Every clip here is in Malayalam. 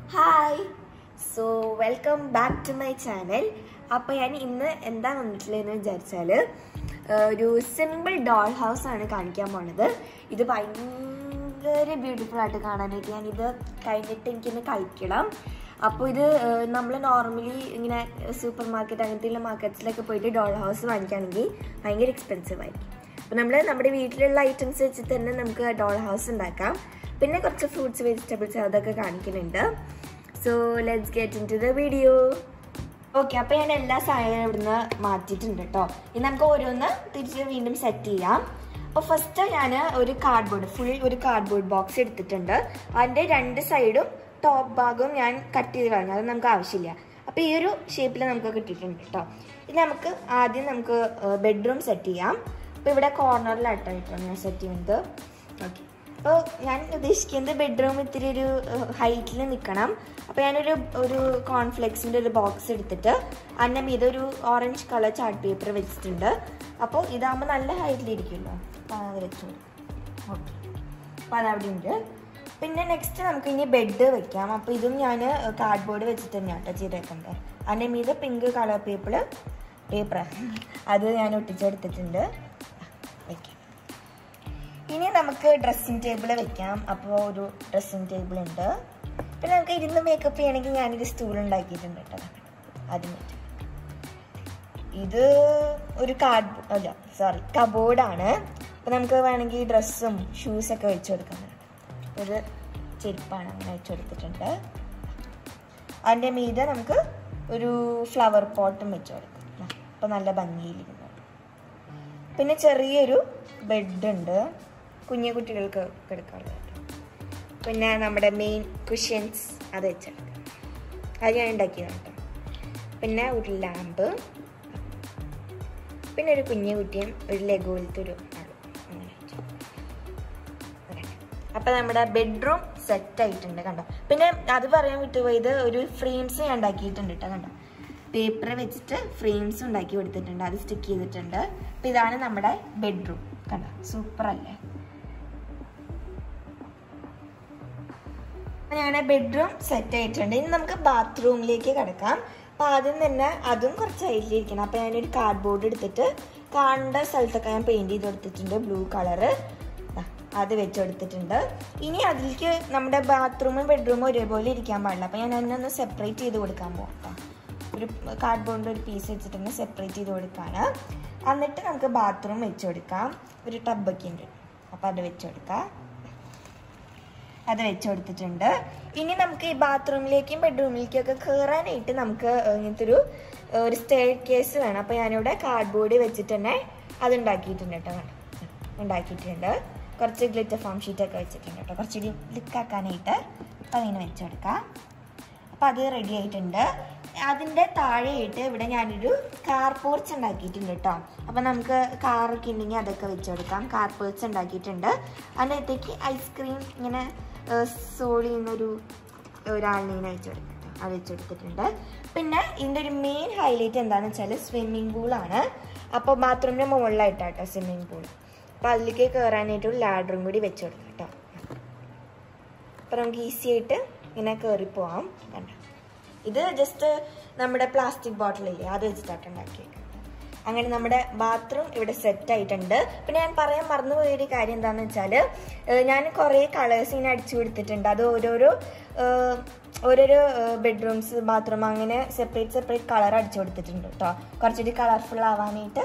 Hi so welcome back to my channel അപ്പോൾ ഞാൻ ഇന്ന് എന്താ വന്നിട്ടുള്ളതെന്ന് വിചാരിച്ചാൽ ഒരു സിമ്പിൾ ഡോൾ ഹൗസ് ആണ് കാണിക്കാൻ പോണത് ഇത് ഭയങ്കര ബ്യൂട്ടിഫുൾ ആയിട്ട് കാണാനായിട്ട് ഞാനിത് കഴിഞ്ഞിട്ട് എനിക്കിന്ന് കളിക്കണം അപ്പോൾ ഇത് നമ്മൾ നോർമലി ഇങ്ങനെ സൂപ്പർ മാർക്കറ്റ് അങ്ങനത്തെ മാർക്കറ്റ്സിലൊക്കെ പോയിട്ട് ഡോൾ ഹൗസ് വാങ്ങിക്കുകയാണെങ്കിൽ ഭയങ്കര എക്സ്പെൻസീവ് ആയിരിക്കും അപ്പോൾ നമ്മൾ നമ്മുടെ വീട്ടിലുള്ള ഐറ്റംസ് വെച്ചിട്ട് തന്നെ നമുക്ക് ഡോൾ ഹൗസ് ഉണ്ടാക്കാം പിന്നെ കുറച്ച് ഫ്രൂട്ട്സ് വെജിറ്റബിൾസ് അതൊക്കെ കാണിക്കുന്നുണ്ട് so let's get into the video okay അപ്പോൾ ഞാൻ എല്ലാ സാധനവും ഇവിടുന്ന് മാറ്റിയിട്ടുണ്ട് കേട്ടോ ഇനി നമുക്ക് ഓരോന്ന് തിരിച്ച് വീണ്ടും സെറ്റ് ചെയ്യാം അപ്പോൾ ഫസ്റ്റ് ഞാൻ ഒരു കാർഡ്ബോർഡ് ഫുൾ ഒരു കാർഡ്ബോർഡ് ബോക്സ് എടുത്തിട്ടുണ്ട് അതിൻ്റെ രണ്ട് സൈഡും ടോപ്പ് ഭാഗവും ഞാൻ കട്ട് ചെയ്ത് കളഞ്ഞു അത് നമുക്ക് ആവശ്യമില്ല അപ്പോൾ ഈ ഒരു ഷേപ്പിൽ നമുക്ക് കിട്ടിയിട്ടുണ്ട് കേട്ടോ ഇത് നമുക്ക് ആദ്യം നമുക്ക് ബെഡ്റൂം സെറ്റ് ചെയ്യാം അപ്പോൾ ഇവിടെ കോർണറിലായിട്ടായിട്ടാണ് ഞാൻ സെറ്റ് ചെയ്യുന്നത് ഓക്കെ അപ്പോൾ ഞാൻ ഉദ്ദേശിക്കുന്നത് ബെഡ്റൂം ഇത്തിരി ഒരു ഹൈറ്റിൽ നിൽക്കണം അപ്പോൾ ഞാനൊരു ഒരു കോൺഫ്ലെക്സിൻ്റെ ഒരു ബോക്സ് എടുത്തിട്ട് അതിൻ്റെ മീതെ ഒരു ഓറഞ്ച് കളർ ചാർട്ട് പേപ്പർ വെച്ചിട്ടുണ്ട് അപ്പോൾ ഇതാകുമ്പോൾ നല്ല ഹൈറ്റിലിരിക്കുമല്ലോ അപ്പോൾ അത് വെച്ചു ഓക്കെ അപ്പോൾ അതവിടെ ഉണ്ട് പിന്നെ നെക്സ്റ്റ് നമുക്ക് ഇനി ബെഡ് വെക്കാം അപ്പോൾ ഇതും ഞാൻ കാർഡ്ബോർഡ് വെച്ചിട്ട് തന്നെയാണ് കേട്ടോ ചെയ്തേക്കുന്നത് അതിൻ്റെ മീതെ പിങ്ക് കളർ പേപ്പർ പേപ്പർ അത് ഞാൻ ഒട്ടിച്ചെടുത്തിട്ടുണ്ട് വെക്കാം ഇനി നമുക്ക് ഡ്രസ്സിങ് ടേബിൾ വെക്കാം അപ്പോൾ ഒരു ഡ്രസ്സിങ് ടേബിൾ ഉണ്ട് പിന്നെ നമുക്ക് ഇരുന്ന് മേക്കപ്പ് ചെയ്യണമെങ്കിൽ ഞാനൊരു സ്റ്റൂൾ ഉണ്ടാക്കിയിട്ടുണ്ട് കേട്ടോ അതിന് ഇത് ഒരു കാർഡ് അല്ല സോറി കബോർഡാണ് അപ്പോൾ നമുക്ക് വേണമെങ്കിൽ ഡ്രസ്സും ഷൂസൊക്കെ വെച്ച് കൊടുക്കാൻ ഇത് ചെരുപ്പാണ് അങ്ങനെ വെച്ച് കൊടുത്തിട്ടുണ്ട് അതിൻ്റെ മീതെ നമുക്ക് ഒരു ഫ്ലവർ പോട്ടും വെച്ച് കൊടുക്കാം അപ്പോൾ നല്ല ഭംഗിയിലിരുന്നു പിന്നെ ചെറിയൊരു ബെഡ് ഉണ്ട് കുഞ്ഞു കുട്ടികൾക്ക് കിടക്കാറുള്ളത് പിന്നെ നമ്മുടെ മെയിൻ കുഷ്യൻസ് അത് വെച്ചെടുക്കാം അത് ഞാൻ ഉണ്ടാക്കിയതാണ് കേട്ടോ പിന്നെ ഒരു ലാമ്പ് പിന്നെ ഒരു കുഞ്ഞു കുട്ടിയും ഒരു ലഘുവിലത്തെ ഒരു ആളും അങ്ങനെ അപ്പം നമ്മുടെ ബെഡ്റൂം സെറ്റ് ആയിട്ടുണ്ട് കണ്ടോ പിന്നെ അത് പറയാൻ വിട്ടുപോയത് ഒരു ഫ്രെയിംസ് ഞാൻ ഉണ്ടാക്കിയിട്ടുണ്ട് കേട്ടോ കണ്ടോ പേപ്പർ വെച്ചിട്ട് ഫ്രെയിംസ് ഉണ്ടാക്കി കൊടുത്തിട്ടുണ്ട് അത് സ്റ്റിക്ക് ചെയ്തിട്ടുണ്ട് അപ്പം ഇതാണ് നമ്മുടെ ബെഡ്റൂം കണ്ടോ സൂപ്പർ അല്ലേ ഞങ്ങളുടെ ബെഡ്റൂം സെറ്റ് ആയിട്ടുണ്ട് ഇനി നമുക്ക് ബാത്റൂമിലേക്ക് കിടക്കാം അപ്പം ആദ്യം തന്നെ അതും കുറച്ച് സൈഡിലിരിക്കണം അപ്പം ഞാനൊരു കാർഡ്ബോർഡ് എടുത്തിട്ട് കാണേണ്ട സ്ഥലത്തൊക്കെ ഞാൻ പെയിൻറ് ചെയ്ത് കൊടുത്തിട്ടുണ്ട് ബ്ലൂ കളറ് അത് വെച്ച് കൊടുത്തിട്ടുണ്ട് ഇനി അതിലേക്ക് നമ്മുടെ ബാത്റൂമും ബെഡ്റൂമും ഒരേപോലെ ഇരിക്കാൻ പാടില്ല അപ്പം ഞാൻ അതിനൊന്ന് സെപ്പറേറ്റ് ചെയ്ത് കൊടുക്കാൻ പോകാം ഒരു കാർഡ്ബോർഡിൻ്റെ ഒരു പീസ് വെച്ചിട്ടൊന്ന് സെപ്പറേറ്റ് ചെയ്ത് കൊടുക്കുകയാണ് എന്നിട്ട് നമുക്ക് ബാത്റൂം വെച്ച് കൊടുക്കാം ഒരു ടബൊക്കെ ഉണ്ട് അപ്പോൾ അത് വെച്ച് കൊടുക്കാം അത് വെച്ച് കൊടുത്തിട്ടുണ്ട് ഇനി നമുക്ക് ഈ ബാത്റൂമിലേക്കും ബെഡ്റൂമിലേക്കും ഒക്കെ കയറാനായിട്ട് നമുക്ക് ഇങ്ങനത്തെ ഒരു ഒരു സ്റ്റെയർ കേസ് വേണം അപ്പോൾ ഞാനിവിടെ കാർഡ്ബോർഡ് വെച്ചിട്ട് തന്നെ അത് ഉണ്ടാക്കിയിട്ടുണ്ട് കേട്ടോ ഉണ്ടാക്കിയിട്ടുണ്ട് കുറച്ച് ഗ്ലിറ്റർ ഫോം ഷീറ്റൊക്കെ വെച്ചിട്ടുണ്ട് കേട്ടോ കുറച്ചുകൂടി ലിക്കാക്കാനായിട്ട് അപ്പോൾ അതിന് വെച്ച് കൊടുക്കാം അപ്പോൾ അത് റെഡി ആയിട്ടുണ്ട് അതിൻ്റെ താഴെയായിട്ട് ഇവിടെ ഞാനൊരു കാർ പോർച്ച് ഉണ്ടാക്കിയിട്ടുണ്ട് കേട്ടോ അപ്പോൾ നമുക്ക് കാറൊക്കെ ഉണ്ടെങ്കിൽ അതൊക്കെ വെച്ച് കൊടുക്കാം കാർ പോർച്ച് ഉണ്ടാക്കിയിട്ടുണ്ട് അതിനകത്തേക്ക് ഐസ്ക്രീം ഇങ്ങനെ സോൾ ചെയ്യുന്നൊരു ഒരാളിനെ ഇങ്ങനെ വെച്ച് കൊടുക്കാം അത് വെച്ച് കൊടുത്തിട്ടുണ്ട് പിന്നെ ഇതിൻ്റെ ഒരു മെയിൻ ഹൈലൈറ്റ് എന്താണെന്ന് വെച്ചാൽ സ്വിമ്മിംഗ് പൂളാണ് അപ്പോൾ ബാത്റൂമിൻ്റെ മുകളിലായിട്ടാണ് കേട്ടോ സ്വിമ്മിംഗ് പൂൾ അപ്പോൾ അതിലേക്ക് കയറാനായിട്ട് ഒരു ലാഡറും കൂടി വെച്ച് കൊടുക്കാം കേട്ടോ അപ്പോൾ നമുക്ക് ഈസി ആയിട്ട് ഇങ്ങനെ കയറി പോവാം കണ്ട ഇത് ജസ്റ്റ് നമ്മുടെ പ്ലാസ്റ്റിക് ബോട്ടിലില്ലേ അത് വെച്ചിട്ടാണ് ഉണ്ടാക്കിയേക്കുന്നത് അങ്ങനെ നമ്മുടെ ബാത്റൂം ഇവിടെ സെറ്റ് ആയിട്ടുണ്ട് പിന്നെ ഞാൻ പറയാൻ മറന്നുപോയൊരു കാര്യം എന്താണെന്ന് വെച്ചാൽ ഞാൻ കുറേ കളേഴ്സ് ഇങ്ങനെ അടിച്ചു കൊടുത്തിട്ടുണ്ട് അത് ഓരോരോ ഓരോരോ ബെഡ്റൂംസ് ബാത്റൂം അങ്ങനെ സെപ്പറേറ്റ് സെപ്പറേറ്റ് കളർ അടിച്ചു കൊടുത്തിട്ടുണ്ട് കേട്ടോ കുറച്ചുകൂടി കളർഫുൾ ആവാനായിട്ട്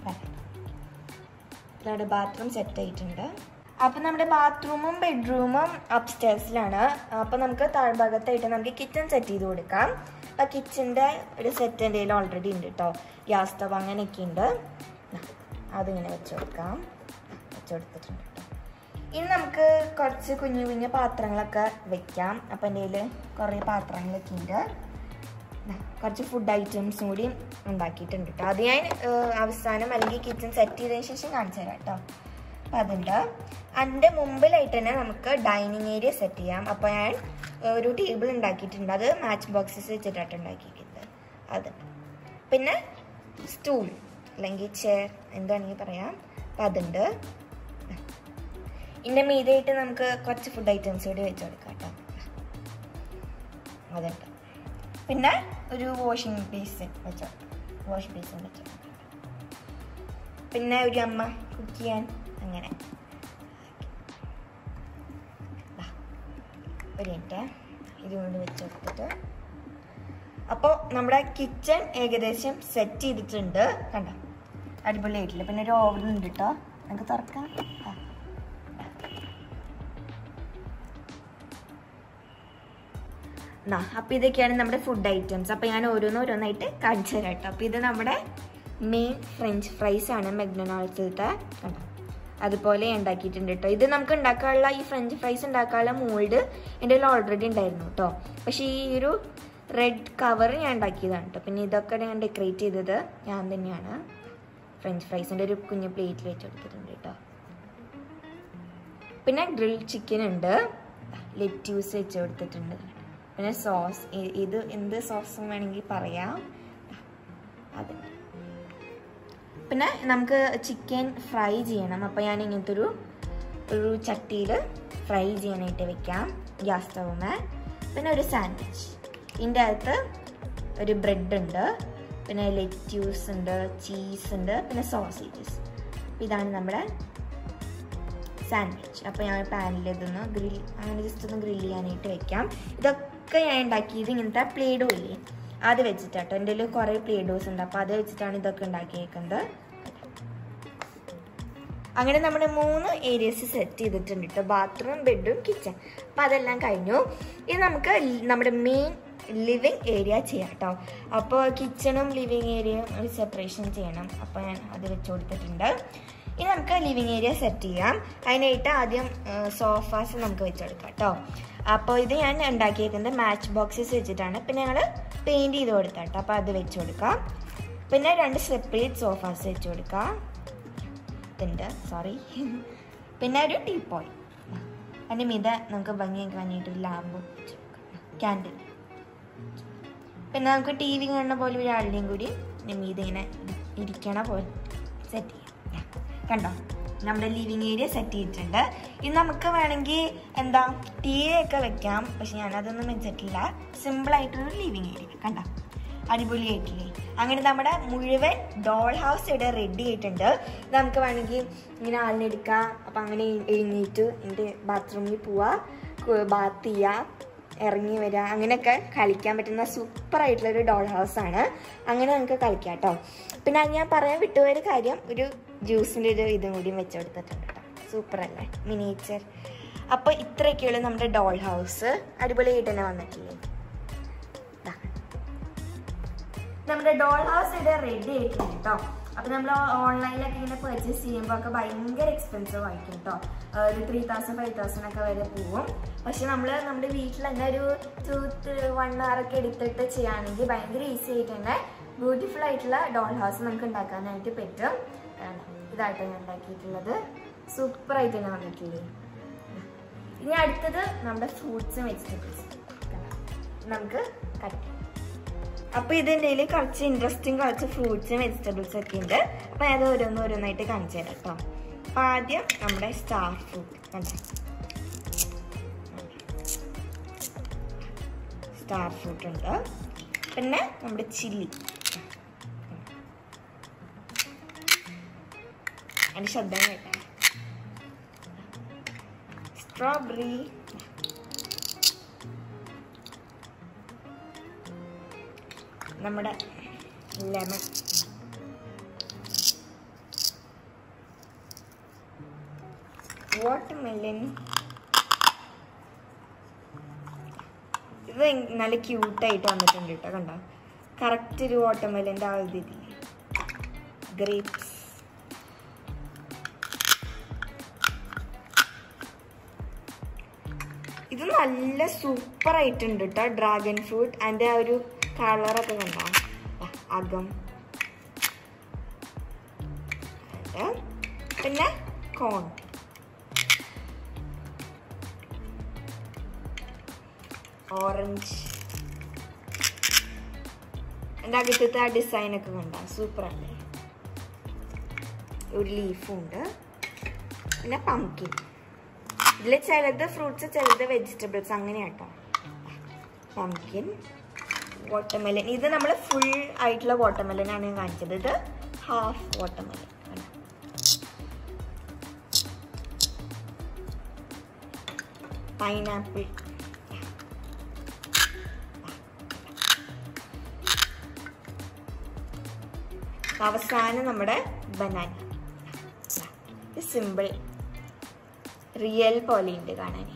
നമ്മുടെ ബാത്റൂം സെറ്റ് ആയിട്ടുണ്ട് അപ്പം നമ്മുടെ ബാത്റൂമും ബെഡ്റൂമും അപ്സ്റ്റേഴ്സിലാണ് അപ്പം നമുക്ക് താഴ്ഭാഗത്തായിട്ട് നമുക്ക് കിച്ചൺ സെറ്റ് ചെയ്ത് കൊടുക്കാം അപ്പം കിച്ചൻ്റെ ഒരു സെറ്റ് എൻ്റെ കയ്യിൽ ഓൾറെഡി ഉണ്ട് കേട്ടോ ഗ്യാസ് സ്റ്റവ് അങ്ങനെയൊക്കെ ഉണ്ട് അതിങ്ങനെ വെച്ച് കൊടുക്കാം വെച്ച് കൊടുത്തിട്ടുണ്ട് കേട്ടോ ഇനി നമുക്ക് കുറച്ച് കുഞ്ഞു കുഞ്ഞു പാത്രങ്ങളൊക്കെ വെക്കാം അപ്പം എൻ്റെ കയ്യിൽ കുറേ പാത്രങ്ങളൊക്കെ ഉണ്ട് കുറച്ച് ഫുഡ് ഐറ്റംസും കൂടി ഉണ്ടാക്കിയിട്ടുണ്ട് കേട്ടോ അത് ഞാൻ അവസാനം അല്ലെങ്കിൽ കിച്ചൺ സെറ്റ് ചെയ്തതിന് ശേഷം കാണിച്ചു തരാം കേട്ടോ അപ്പം അതുണ്ട് അതിൻ്റെ മുമ്പിലായിട്ട് തന്നെ നമുക്ക് ഡൈനിങ് ഏരിയ സെറ്റ് ചെയ്യാം അപ്പോൾ ഞാൻ ഒരു ടേബിൾ ഉണ്ടാക്കിയിട്ടുണ്ട് അത് മാച്ച് ബോക്സസ് വെച്ചിട്ടാണ് ഉണ്ടാക്കിയിരിക്കുന്നത് അത് പിന്നെ സ്റ്റൂൾ അല്ലെങ്കിൽ ചെയർ എന്താണെങ്കിൽ പറയാം അപ്പം അതുണ്ട് ഇതിൻ്റെ മീതായിട്ട് നമുക്ക് കുറച്ച് ഫുഡ് ഐറ്റംസ് കൂടി വെച്ച് കൊടുക്കാം കേട്ടോ അതുണ്ട് പിന്നെ ഒരു വാഷിംഗ് ബേസിൻ വെച്ചോ വാഷ് ബേസിൻ വെച്ചോ പിന്നെ ഒരു അമ്മ കുക്ക് ചെയ്യാൻ അങ്ങനെ ദാ, ഒരു മിനിറ്റ് ഇതുകൊണ്ട് വെച്ച് കൊടുത്തിട്ട് അപ്പോൾ നമ്മുടെ കിച്ചൺ ഏകദേശം സെറ്റ് ചെയ്തിട്ടുണ്ട് കണ്ടോ അടിപൊളിയായിട്ടില്ല പിന്നെ ഒരു ഓവൻ ഉണ്ട് കേട്ടോ നമുക്ക് തുറക്കാം ആ. എന്നാ അപ്പോൾ ഇതൊക്കെയാണ് നമ്മുടെ ഫുഡ് ഐറ്റംസ് അപ്പോൾ ഞാൻ ഓരോന്നോരോന്നായിട്ട് കാണിച്ചു തരാം കേട്ടോ അപ്പോൾ ഇത് നമ്മുടെ മെയിൻ ഫ്രഞ്ച് ഫ്രൈസ് ആണ് മെഗ്നോൾസിലത്തെ കണ്ടോ അതുപോലെ ഉണ്ടാക്കിയിട്ടുണ്ട് കേട്ടോ ഇത് നമുക്ക് ഉണ്ടാക്കാനുള്ള ഈ ഫ്രഞ്ച് ഫ്രൈസ് ഉണ്ടാക്കാനുള്ള മോൾഡ് എൻ്റെ കയ്യിൽ ഓൾറെഡി ഉണ്ടായിരുന്നു കേട്ടോ പക്ഷേ ഈ ഒരു റെഡ് കവർ ഞാൻ ഉണ്ടാക്കിയതാണ് കേട്ടോ പിന്നെ ഇതൊക്കെ ഞാൻ ഡെക്കറേറ്റ് ചെയ്തത് ഞാൻ തന്നെയാണ് ഫ്രഞ്ച് ഫ്രൈസിൻ്റെ ഒരു കുഞ്ഞു പ്ലേറ്റിൽ വെച്ച് കൊടുത്തിട്ടുണ്ട് കേട്ടോ പിന്നെ ഗ്രിൽ ചിക്കൻ ഉണ്ട് ലെറ്റ്യൂസ് വെച്ച് കൊടുത്തിട്ടുണ്ട് പിന്നെ സോസ് ഇത് എന്ത് സോസും വേണമെങ്കിൽ പറയാം അത് പിന്നെ നമുക്ക് ചിക്കൻ ഫ്രൈ ചെയ്യണം അപ്പോൾ ഞാൻ ഇങ്ങനത്തെ ഒരു ഒരു ചട്ടിയിൽ ഫ്രൈ ചെയ്യാനായിട്ട് വെക്കാം ഗ്യാസ് സ്റ്റൗമേ പിന്നെ ഒരു സാൻഡ്വിച്ച് ഇതിൻ്റെ അകത്ത് ഒരു ബ്രെഡ് ഉണ്ട് പിന്നെ ലെറ്റ്യൂസ് ഉണ്ട് ചീസ് ഉണ്ട് പിന്നെ സോസേജസ് ഇതാണ് നമ്മുടെ സാൻഡ്വിച്ച് അപ്പോൾ ഞാൻ പാനിൽ ഇതൊന്ന് ഗ്രിൽ അങ്ങനെ ജസ്റ്റ് ഒന്ന് ഗ്രിൽ ചെയ്യാനായിട്ട് വെക്കാം ഇതൊക്കെ ഞാൻ ഉണ്ടാക്കിയത് ഇങ്ങനത്തെ പ്ലേഡോ ഇല്ലേ അത് വെച്ചിട്ടാട്ടോ എൻ്റെ കയ്യിൽ കുറേ പ്ലേഡോസ് ഉണ്ട് അപ്പോൾ അത് വെച്ചിട്ടാണ് ഇതൊക്കെ ഉണ്ടാക്കിയേക്കുന്നത് അങ്ങനെ നമ്മുടെ മൂന്ന് ഏരിയസ് സെറ്റ് ചെയ്തിട്ടുണ്ട് കേട്ടോ ബാത്റൂം ബെഡ്റൂം കിച്ചൺ അപ്പം അതെല്ലാം കഴിഞ്ഞു ഇത് നമുക്ക് നമ്മുടെ മെയിൻ ലിവിങ് ഏരിയ ചെയ്യാം കേട്ടോ അപ്പോൾ കിച്ചണും ലിവിങ് ഏരിയയും ഒരു സെപ്പറേഷൻ ചെയ്യണം അപ്പോൾ ഞാൻ അത് വെച്ച് കൊടുത്തിട്ടുണ്ട് ഇനി നമുക്ക് ലിവിങ് ഏരിയ സെറ്റ് ചെയ്യാം അതിനായിട്ട് ആദ്യം സോഫാസ് നമുക്ക് വെച്ചെടുക്കാം കേട്ടോ അപ്പോൾ ഇത് ഞാൻ ഉണ്ടാക്കിയേക്കുന്നത് മാച്ച് ബോക്സസ് വെച്ചിട്ടാണ് പിന്നെ ഞങ്ങൾ പെയിൻറ് ചെയ്ത് കൊടുത്താം കേട്ടോ അപ്പോൾ അത് വെച്ച് കൊടുക്കാം പിന്നെ രണ്ട് സെപ്പറേറ്റ് സോഫാസ് വെച്ച് കൊടുക്കാം ഇതുണ്ട് സോറി പിന്നെ ഒരു ടീ പോയ് അതിൻ്റെ മീത നമുക്ക് ഭംഗിയൊക്കെ വേണ്ടിയിട്ട് ഒരു ലാമ്പ് ക്യാൻഡിൽ പിന്നെ നമുക്ക് ടി വി കാണുന്ന പോലെ ഒരാളുടെയും കൂടി ഇതിൻ്റെ മീത ഇങ്ങനെ ഇരിക്കണ പോലെ സെറ്റ് ചെയ്യാം കണ്ടോ നമ്മുടെ ലിവിങ് ഏരിയ സെറ്റ് ചെയ്തിട്ടുണ്ട് ഇത് നമുക്ക് വേണമെങ്കിൽ എന്താ ടി വി ഒക്കെ വെക്കാം പക്ഷെ ഞാനതൊന്നും വെച്ചിട്ടില്ല സിമ്പിളായിട്ടൊരു ലിവിങ് ഏരിയ കണ്ടോ അടിപൊളിയായിട്ടില്ലേ അങ്ങനെ നമ്മുടെ മുഴുവൻ ഡോൾ ഹൗസ് ഇവിടെ റെഡി ആയിട്ടുണ്ട് ഇത് നമുക്ക് വേണമെങ്കിൽ ഇങ്ങനെ ആളിനെടുക്കാം അപ്പം അങ്ങനെ എഴുന്നേറ്റ് എൻ്റെ ബാത്റൂമിൽ പോവുക ബാത്ത് ചെയ്യുക ഇറങ്ങി വരിക അങ്ങനെയൊക്കെ കളിക്കാൻ പറ്റുന്ന സൂപ്പർ ആയിട്ടുള്ള ഒരു ഡോൾ ഹൗസ് ആണ് അങ്ങനെ നമുക്ക് കളിക്കാം കേട്ടോ പിന്നെ അത് ഞാൻ പറയാൻ വിട്ടുപോയൊരു കാര്യം ഒരു ജ്യൂസിൻ്റെ ഒരു ഇതും കൂടി വെച്ച് കൊടുത്തിട്ടുണ്ട് കേട്ടോ സൂപ്പർ അല്ലേ മിനിയേച്ചർ അപ്പോൾ ഇത്രയൊക്കെയുള്ളൂ നമ്മുടെ ഡോൾ ഹൗസ് അടിപൊളിയായിട്ട് തന്നെ വന്നിട്ടില്ലേ ദാ. നമ്മുടെ ഡോൾ ഹൗസ് ഇവിടെ റെഡി ആയിട്ടുണ്ട് കേട്ടോ അപ്പൊ നമ്മൾ ഓൺലൈനിലൊക്കെ ഇങ്ങനെ പർച്ചേസ് ചെയ്യുമ്പോൾ ഒക്കെ ഭയങ്കര എക്സ്പെൻസീവ് ആയിരിക്കും കേട്ടോ ഒരു ത്രീ തൗസൻഡ് ഫൈവ് തൗസൻഡ് ഒക്കെ വരെ പോവും പക്ഷെ നമ്മൾ നമ്മുടെ വീട്ടിൽ തന്നെ ഒരു ടു വൺ അവർ ഒക്കെ എടുത്തിട്ട് ചെയ്യുകയാണെങ്കിൽ ഭയങ്കര ഈസി ആയിട്ട് തന്നെ ബ്യൂട്ടിഫുൾ ആയിട്ടുള്ള ഡോൾ ഹൗസ് നമുക്ക് ഉണ്ടാക്കാനായിട്ട് പറ്റും കാണാം. ഇതായിട്ടാണ് ഞാൻ ഉണ്ടാക്കിയിട്ടുള്ളത് സൂപ്പർ ആയിട്ട് തന്നെ വന്നിട്ടില്ലേ ഇനി അടുത്തത് നമ്മുടെ ഫ്രൂട്ട്സും വെജിറ്റബിൾസും നമുക്ക് കട്ട് ചെയ്യാം അപ്പൊ ഇതിൻ്റെ കയ്യിൽ കുറച്ച് ഇൻട്രസ്റ്റിംഗ് കുറച്ച് ഫ്രൂട്ട്സും വെജിറ്റബിൾസും ഒക്കെ ഉണ്ട് അപ്പൊ അത് ഓരോന്ന് ഓരോന്നായിട്ട് കാണിച്ചു തരാം കേട്ടോ അപ്പൊ ആദ്യം നമ്മുടെ സ്റ്റാർ ഫ്രൂട്ട് കണ്ടോ സ്റ്റാർ ഫ്രൂട്ട് ഉണ്ട് പിന്നെ നമ്മുടെ ചില്ലി അതിന്റെ ശബ്ദം കേട്ടോ സ്ട്രോബെറി നമ്മുടെ ലെമൺ വാട്ടർമെലൻ ഇത് നല്ല ക്യൂട്ടായിട്ട് വന്നിട്ടുണ്ട് കേട്ടോ കണ്ടോ കറക്റ്റ് ഒരു വാട്ടർമെലൻ്റെ ആ ഒരു ഇതില്ലേ ഗ്രേപ്സ് ഇത് നല്ല സൂപ്പർ ആയിട്ടുണ്ട് കേട്ടോ ഡ്രാഗൺ ഫ്രൂട്ട് അതിൻ്റെ ആ ഒരു കളറൊക്കെ കണ്ടോ ദാ, അകം അത്. പിന്നെ കോൺ ഓറഞ്ച് എൻ്റെ അകത്തത്തെ ആ ഡിസൈനൊക്കെ കണ്ടോ സൂപ്പറാണ് ഒരു ലീഫും ഉണ്ട് പിന്നെ പംകിൻ ഇതിൽ ചിലത് ഫ്രൂട്ട്സ് ചിലത് വെജിറ്റബിൾസ് അങ്ങനെ കേട്ടോ പംകിൻ വാട്ടർമെലൻ ഇത് നമ്മൾ ഫുൾ ആയിട്ടുള്ള വാട്ടർമെലനാണ് ഞാൻ കാണിച്ചത് ഇത് ഹാഫ് വാട്ടർമെലൻ പൈനാപ്പിൾ അവസാനം നമ്മുടെ ബനാന സിമ്പിൾ റിയൽ പോലെയുണ്ട് കാണാൻ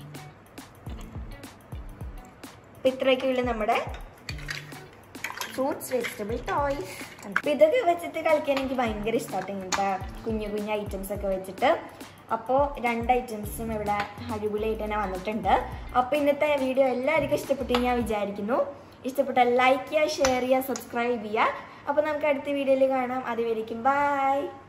അപ്പൊ ഇത്രയൊക്കെയുള്ള നമ്മുടെ ഫ്രൂട്ട്സ് വെജിറ്റബിൾ ടോയ്സ് അപ്പൊ ഇതൊക്കെ വെച്ചിട്ട് കളിക്കാൻ എനിക്ക് ഭയങ്കര ഇഷ്ടമായിട്ട് ഇങ്ങനത്തെ കുഞ്ഞു കുഞ്ഞു ഐറ്റംസ് ഒക്കെ വെച്ചിട്ട് അപ്പോൾ രണ്ട് ഐറ്റംസും ഇവിടെ അടിപൊളിയായിട്ട് തന്നെ വന്നിട്ടുണ്ട് അപ്പോൾ ഇന്നത്തെ വീഡിയോ എല്ലാവർക്കും ഇഷ്ടപ്പെട്ടു ഞാൻ വിചാരിക്കുന്നു ഇഷ്ടപ്പെട്ടാൽ ലൈക്ക് ചെയ്യുക ഷെയർ ചെയ്യുക സബ്സ്ക്രൈബ് ചെയ്യുക അപ്പോൾ നമുക്ക് അടുത്ത വീഡിയോയിൽ കാണാം അതുവരെയും ബൈ